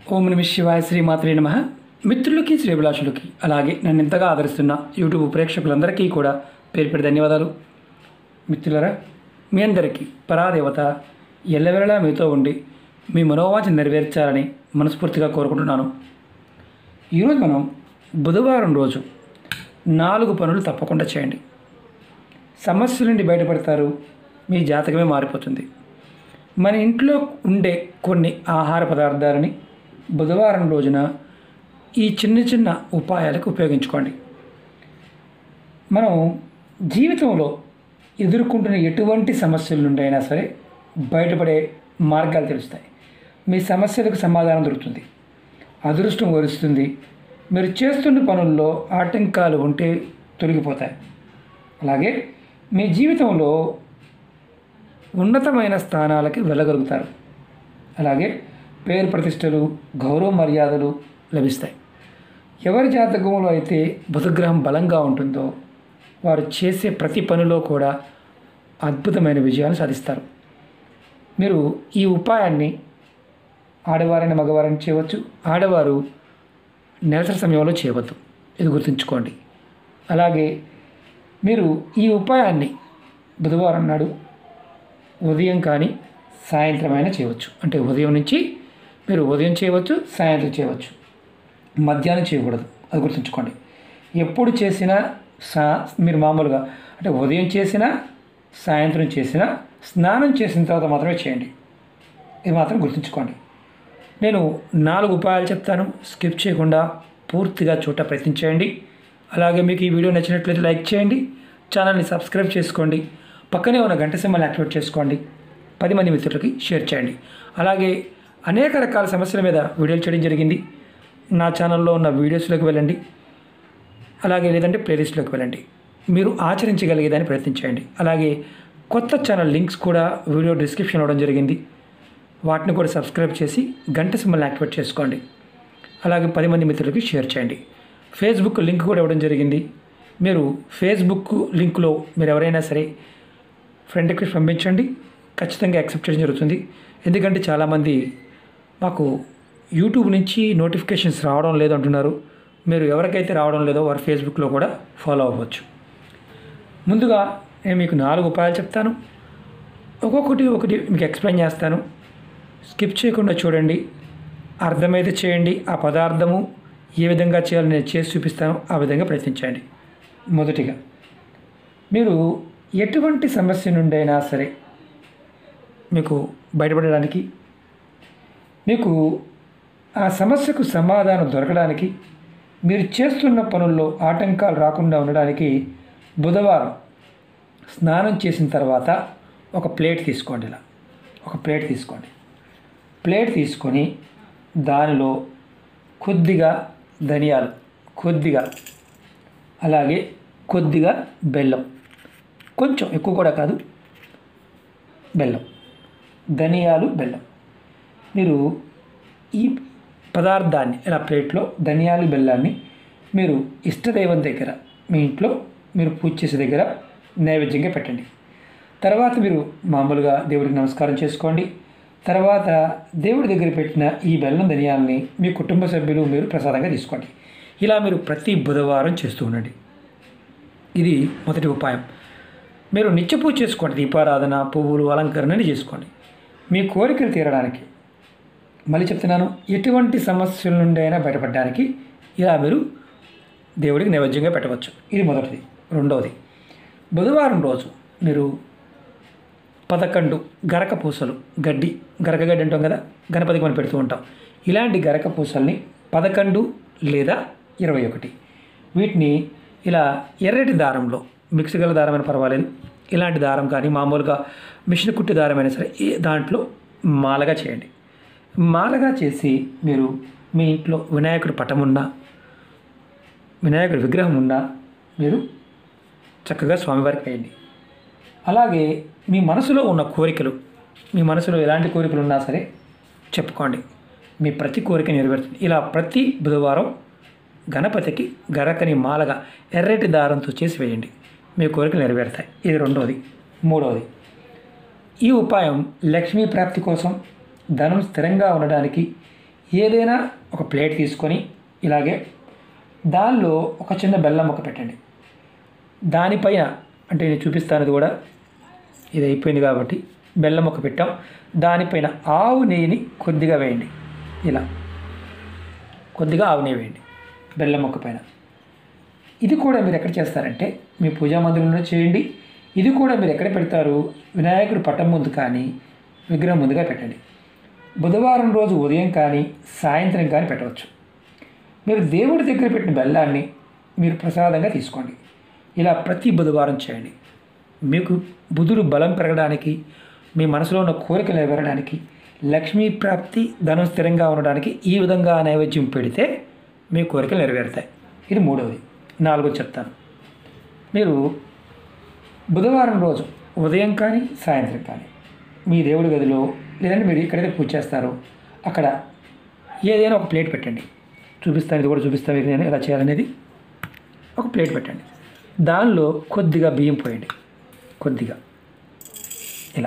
ఓం నమ శివాయ శ్రీమాత్రే నమ మిత్రులకి శ్రీభిలాషులకి అలాగే నన్ను ఇంతగా ఆదరిస్తున్న యూట్యూబ్ ప్రేక్షకులందరికీ కూడా పేరు పేరు ధన్యవాదాలు మిత్రులరా మీ అందరికీ పరాదేవత ఎల్లవెల్లలా మీతో ఉండి మీ మనోవాంఛ నెరవేర్చాలని మనస్ఫూర్తిగా కోరుకుంటున్నాను ఈరోజు మనం బుధవారం రోజు నాలుగు పనులు తప్పకుండా చేయండి సమస్యల నుండి బయటపడతారు మీ జాతకమే మారిపోతుంది మన ఇంట్లో ఉండే కొన్ని ఆహార పదార్థాలని బుధవారం రోజున ఈ చిన్న చిన్న ఉపాయాలకు ఉపయోగించుకోండి మనం జీవితంలో ఎదుర్కొంటున్న ఎటువంటి సమస్యల నుండి అయినా సరే బయటపడే మార్గాలు తెలుస్తాయి మీ సమస్యలకు సమాధానం దొరుకుతుంది అదృష్టం వరుస్తుంది మీరు చేస్తున్న పనుల్లో ఆటంకాలు ఉంటే తొలగిపోతాయి అలాగే మీ జీవితంలో ఉన్నతమైన స్థానాలకి వెళ్ళగలుగుతారు అలాగే పేరు ప్రతిష్టలు గౌరవ మర్యాదలు లభిస్తాయి ఎవరి జాతకంలో అయితే బుధగ్రహం బలంగా ఉంటుందో వారు చేసే ప్రతి పనిలో కూడా అద్భుతమైన విజయాలు సాధిస్తారు మీరు ఈ ఉపాయాన్ని ఆడవారైన మగవారైన చేయవచ్చు ఆడవారు నెలసరి సమయంలో చేయవద్దు ఇది గుర్తుంచుకోండి అలాగే మీరు ఈ ఉపాయాన్ని బుధవారం నాడు ఉదయం కానీ సాయంత్రం అయినా చేయవచ్చు అంటే ఉదయం నుంచి మీరు ఉదయం చేయవచ్చు సాయంత్రం చేయవచ్చు మధ్యాహ్నం చేయకూడదు అది గుర్తుంచుకోండి ఎప్పుడు చేసినా సా మీరు మామూలుగా అంటే ఉదయం చేసినా సాయంత్రం చేసినా స్నానం చేసిన తర్వాత మాత్రమే చేయండి ఇది మాత్రం గుర్తుంచుకోండి నేను నాలుగు ఉపాయాలు చెప్తాను స్కిప్ చేయకుండా పూర్తిగా చూట ప్రయత్నించేయండి అలాగే మీకు ఈ వీడియో నచ్చినట్లయితే లైక్ చేయండి ఛానల్ని సబ్స్క్రైబ్ చేసుకోండి పక్కనే ఉన్న గంట సింబల్ యాక్టివేట్ చేసుకోండి పది మంది మిత్రులకి షేర్ చేయండి అలాగే అనేక రకాల సమస్యల మీద వీడియోలు చేయడం జరిగింది నా ఛానల్లో ఉన్న వీడియోస్లోకి వెళ్ళండి అలాగే లేదంటే ప్లేలిస్ట్లోకి వెళ్ళండి మీరు ఆచరించగలిగేదాన్ని ప్రయత్నించండి అలాగే కొత్త ఛానల్ లింక్స్ కూడా వీడియో డిస్క్రిప్షన్ ఇవ్వడం జరిగింది వాటిని కూడా సబ్స్క్రైబ్ చేసి గంట సింబల్ యాక్టివేట్ చేసుకోండి అలాగే పది మంది మిత్రులకి షేర్ చేయండి ఫేస్బుక్ లింక్ కూడా ఇవ్వడం జరిగింది మీరు ఫేస్బుక్ లింక్లో మీరు ఎవరైనా సరే ఫ్రెండ్ రిక్వెస్ట్ పంపించండి ఖచ్చితంగా యాక్సెప్ట్ చేయడం జరుగుతుంది ఎందుకంటే చాలామంది మాకు యూట్యూబ్ నుంచి నోటిఫికేషన్స్ రావడం లేదు అంటున్నారు మీరు ఎవరికైతే రావడం లేదో వారు ఫేస్బుక్లో కూడా ఫాలో అవ్వచ్చు ముందుగా నేను మీకు నాలుగు ఉపాయాలు చెప్తాను ఒక్కొక్కటి ఒకటి మీకు ఎక్స్ప్లెయిన్ చేస్తాను స్కిప్ చేయకుండా చూడండి అర్థమైతే చేయండి ఆ పదార్థము ఏ విధంగా చేయాలో నేను చేసి చూపిస్తాను ఆ విధంగా ప్రయత్నించండి మొదటిగా మీరు ఎటువంటి సమస్య నుండి అయినా సరే మీకు బయటపడడానికి మీకు ఆ సమస్యకు సమాధానం దొరకడానికి మీరు చేస్తున్న పనుల్లో ఆటంకాలు రాకుండా ఉండడానికి బుధవారం స్నానం చేసిన తర్వాత ఒక ప్లేట్ తీసుకోండి ఇలా ఒక ప్లేట్ తీసుకోండి ప్లేట్ తీసుకొని దానిలో కొద్దిగా ధనియాలు కొద్దిగా అలాగే కొద్దిగా బెల్లం కొంచెం ఎక్కువ కూడా కాదు బెల్లం ధనియాలు బెల్లం మీరు ఈ పదార్థాన్ని ఇలా ప్లేట్లో ధనియాలు బెల్లాన్ని మీరు ఇష్టదైవం దగ్గర మీ ఇంట్లో మీరు పూజ చేసే దగ్గర నైవేద్యంగా పెట్టండి తర్వాత మీరు మామూలుగా దేవుడికి నమస్కారం చేసుకోండి తర్వాత దేవుడి దగ్గర పెట్టిన ఈ బెల్లం ధనియాలని మీ కుటుంబ సభ్యులు మీరు ప్రసాదంగా తీసుకోండి ఇలా మీరు ప్రతి బుధవారం చేస్తూ ఉండండి ఇది మొదటి ఉపాయం మీరు నిత్య పూజ చేసుకోండి దీపారాధన పువ్వులు అలంకరణని చేసుకోండి మీ కోరికలు తీరడానికి మళ్ళీ చెప్తున్నాను ఎటువంటి సమస్యల నుండి అయినా బయటపడడానికి ఇలా మీరు దేవుడికి నైవేద్యంగా పెట్టవచ్చు ఇది మొదటిది రెండవది బుధవారం రోజు మీరు పదకొండు గరక పూసలు గడ్డి గరక గడ్డి అంటాం కదా గణపతికి మనం పెడుతూ ఉంటాం ఇలాంటి గరక పూసల్ని పదకొండు లేదా ఇరవై ఒకటి వీటిని ఇలా ఎర్రటి దారంలో మిక్స్ గల దారమైన పర్వాలేదు ఇలాంటి దారం కానీ మామూలుగా మిషన్ కుట్టి దారమైనా సరే ఈ దాంట్లో మాలగా చేయండి మాలగా చేసి మీరు మీ ఇంట్లో వినాయకుడి పటం ఉన్నా వినాయకుడి విగ్రహం ఉన్నా మీరు చక్కగా స్వామివారికి వేయండి అలాగే మీ మనసులో ఉన్న కోరికలు మీ మనసులో ఎలాంటి కోరికలు ఉన్నా సరే చెప్పుకోండి మీ ప్రతి కోరిక నెరవేరుతుంది ఇలా ప్రతి బుధవారం గణపతికి గరకని మాలగా ఎర్రటి దారంతో చేసి వేయండి మీ కోరికలు నెరవేరుతాయి ఇది రెండవది మూడవది ఈ ఉపాయం లక్ష్మీ ప్రాప్తి కోసం ధనం స్థిరంగా ఉండడానికి ఏదైనా ఒక ప్లేట్ తీసుకొని ఇలాగే దానిలో ఒక చిన్న బెల్లం ముక్క పెట్టండి దానిపైన అంటే నేను చూపిస్తాను ఇది కూడా ఇది అయిపోయింది కాబట్టి బెల్లం ముక్క పెట్టాం దానిపైన ఆవు నెయ్యిని కొద్దిగా వేయండి ఇలా కొద్దిగా ఆవు నెయ్యి వేయండి బెల్లం ముక్క పైన ఇది కూడా మీరు ఎక్కడ చేస్తారంటే మీ పూజా మందిరంలో చేయండి ఇది కూడా మీరు ఎక్కడ పెడతారు వినాయకుడి పటం ముందు కానీ విగ్రహం ముందుగా పెట్టండి బుధవారం రోజు ఉదయం కానీ సాయంత్రం కానీ పెట్టవచ్చు మీరు దేవుడి దగ్గర పెట్టిన బెల్లాన్ని మీరు ప్రసాదంగా తీసుకోండి ఇలా ప్రతి బుధవారం చేయండి మీకు బుధుడు బలం పెరగడానికి మీ మనసులో ఉన్న కోరికలు నెరవేరడానికి లక్ష్మీ ప్రాప్తి ధనం స్థిరంగా ఉండడానికి ఈ విధంగా నైవేద్యం పెడితే మీ కోరికలు నెరవేరుతాయి ఇది మూడవది నాలుగోది చెప్తాను మీరు బుధవారం రోజు ఉదయం కానీ సాయంత్రం కానీ మీ దేవుడి గదిలో లేదంటే మీరు ఎక్కడైతే పూజ చేస్తారో అక్కడ ఏదైనా ఒక ప్లేట్ పెట్టండి చూపిస్తాను ఇది కూడా చూపిస్తాను మీకు నేను ఎలా చేయాలనేది ఒక ప్లేట్ పెట్టండి దానిలో కొద్దిగా బియ్యం పోయండి కొద్దిగా ఇలా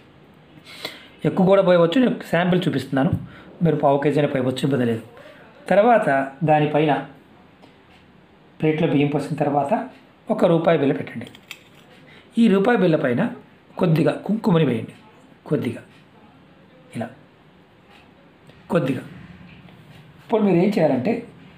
ఎక్కువ కూడా పోయవచ్చు నేను శాంపిల్ చూపిస్తున్నాను మీరు పావు కేజీ అయినా పోయవచ్చు ఇబ్బంది లేదు తర్వాత దానిపైన ప్లేట్లో బియ్యం పోసిన తర్వాత ఒక రూపాయి బిల్ల పెట్టండి ఈ రూపాయి బిల్ల పైన కొద్దిగా కుంకుమని వేయండి కొద్దిగా ఇలా కొద్దిగా ఇప్పుడు మీరు ఏం చేయాలంటే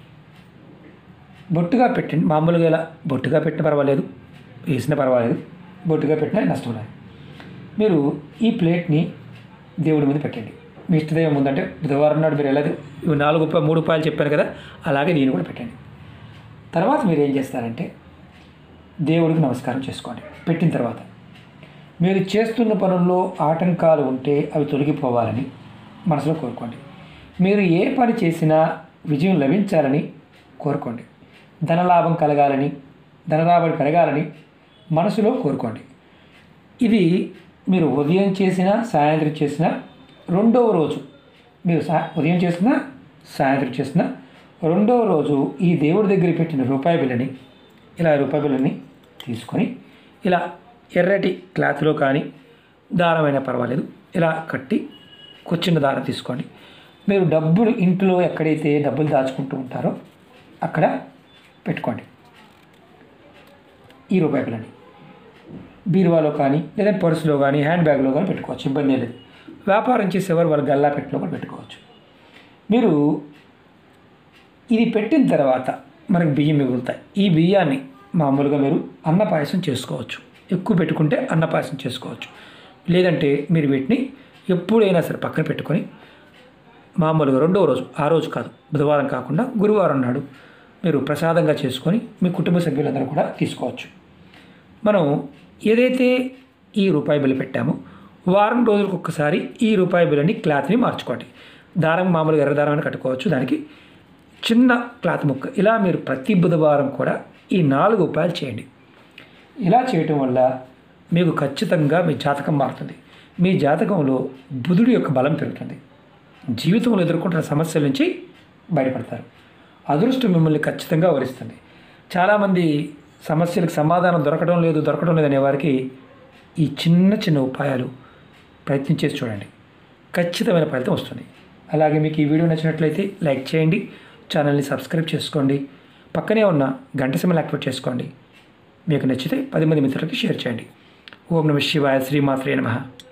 బొట్టుగా పెట్టండి మామూలుగా ఇలా బొట్టుగా పెట్టిన పర్వాలేదు వేసిన పర్వాలేదు బొట్టుగా పెట్టినా నష్టం లేదు మీరు ఈ ప్లేట్ని దేవుడి మీద పెట్టండి మీ ఇష్టదైవం ఉందంటే బుధవారం నాడు మీరు ఎలా ఇవి నాలుగు రూపాయలు మూడు రూపాయలు చెప్పాను కదా అలాగే నేను కూడా పెట్టండి తర్వాత మీరు ఏం చేస్తారంటే దేవుడికి నమస్కారం చేసుకోండి పెట్టిన తర్వాత మీరు చేస్తున్న పనుల్లో ఆటంకాలు ఉంటే అవి తొలగిపోవాలని మనసులో కోరుకోండి మీరు ఏ పని చేసినా విజయం లభించాలని కోరుకోండి ధనలాభం కలగాలని ధనరాబడి పెరగాలని మనసులో కోరుకోండి ఇది మీరు ఉదయం చేసినా సాయంత్రం చేసినా రెండవ రోజు మీరు సా ఉదయం చేసినా సాయంత్రం చేసినా రెండవ రోజు ఈ దేవుడి దగ్గర పెట్టిన రూపాయి బిల్లని ఇలా రూపాయి బిల్లని తీసుకొని ఇలా ఎర్రటి క్లాత్లో కానీ దారమైనా పర్వాలేదు ఇలా కట్టి కూర్చున్న దారం తీసుకోండి మీరు డబ్బులు ఇంట్లో ఎక్కడైతే డబ్బులు దాచుకుంటూ ఉంటారో అక్కడ పెట్టుకోండి ఈ రూపాయి బిల్లని బీరువాలో కానీ లేదా పర్సులో కానీ హ్యాండ్ బ్యాగ్లో కానీ పెట్టుకోవచ్చు ఇబ్బంది లేదు వ్యాపారం చేసేవారు వాళ్ళ గల్లా పెట్టిలో కూడా పెట్టుకోవచ్చు మీరు ఇది పెట్టిన తర్వాత మనకు బియ్యం మిగులుతాయి ఈ బియ్యాన్ని మామూలుగా మీరు అన్న పాయసం చేసుకోవచ్చు ఎక్కువ పెట్టుకుంటే అన్న పాయసం చేసుకోవచ్చు లేదంటే మీరు వీటిని ఎప్పుడైనా సరే పక్కన పెట్టుకొని మామూలుగా రెండవ రోజు ఆ రోజు కాదు బుధవారం కాకుండా గురువారం నాడు మీరు ప్రసాదంగా చేసుకొని మీ కుటుంబ సభ్యులందరూ కూడా తీసుకోవచ్చు మనం ఏదైతే ఈ రూపాయి బిల్లు పెట్టామో వారం రోజులకు ఒక్కసారి ఈ రూపాయి బిల్లని క్లాత్ని మార్చుకోండి దారం మామూలుగా ఎర్ర దారం అని కట్టుకోవచ్చు దానికి చిన్న క్లాత్ ముక్క ఇలా మీరు ప్రతి బుధవారం కూడా ఈ నాలుగు ఉపాయాలు చేయండి ఇలా చేయటం వల్ల మీకు ఖచ్చితంగా మీ జాతకం మారుతుంది మీ జాతకంలో బుధుడి యొక్క బలం పెరుగుతుంది జీవితంలో ఎదుర్కొంటున్న సమస్యల నుంచి బయటపడతారు అదృష్టం మిమ్మల్ని ఖచ్చితంగా వరిస్తుంది చాలామంది సమస్యలకు సమాధానం దొరకడం లేదు దొరకడం లేదు అనే వారికి ఈ చిన్న చిన్న ఉపాయాలు ప్రయత్నం చేసి చూడండి ఖచ్చితమైన ఫలితం వస్తుంది అలాగే మీకు ఈ వీడియో నచ్చినట్లయితే లైక్ చేయండి ఛానల్ని సబ్స్క్రైబ్ చేసుకోండి పక్కనే ఉన్న గంట సమయం యాక్టివేట్ చేసుకోండి మీకు నచ్చితే పది మంది మిత్రులకి షేర్ చేయండి ఓం నమ శివాయ శ్రీమాత్రే నమః